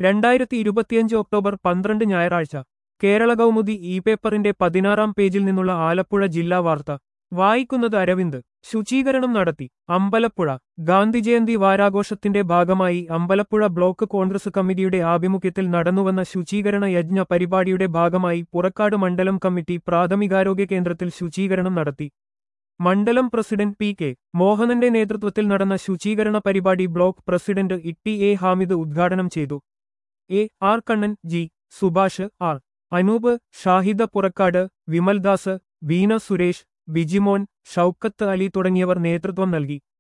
രണ്ടായിരത്തി ഇരുപത്തിയഞ്ച് ഒക്ടോബർ പന്ത്രണ്ട് ഞായറാഴ്ച കേരള കൗമുദി ഇ പേപ്പറിന്റെ പതിനാറാം പേജിൽ നിന്നുള്ള ആലപ്പുഴ ജില്ലാ വാർത്ത വായിക്കുന്നത് അരവിന്ദ് ശുചീകരണം നടത്തി അമ്പലപ്പുഴ ഗാന്ധിജയന്തി വാരാഘോഷത്തിന്റെ ഭാഗമായി അമ്പലപ്പുഴ ബ്ലോക്ക് കോൺഗ്രസ് കമ്മിറ്റിയുടെ ആഭിമുഖ്യത്തിൽ നടന്നുവന്ന ശുചീകരണ യജ്ഞ പരിപാടിയുടെ ഭാഗമായി പുറക്കാട് മണ്ഡലം കമ്മിറ്റി പ്രാഥമികാരോഗ്യ കേന്ദ്രത്തിൽ ശുചീകരണം നടത്തി മണ്ഡലം പ്രസിഡന്റ് പി കെ മോഹനന്റെ നേതൃത്വത്തിൽ നടന്ന ശുചീകരണ പരിപാടി block president Itty A Hamid ഉദ്ഘാടനം ചെയ്തു A R Kannan G Subhash R Anoop Shahida Purakkad Vimaldas Beena Suresh Bijimon Shoukath Ali തുടങ്ങിയവർ നേതൃത്വം നൽകി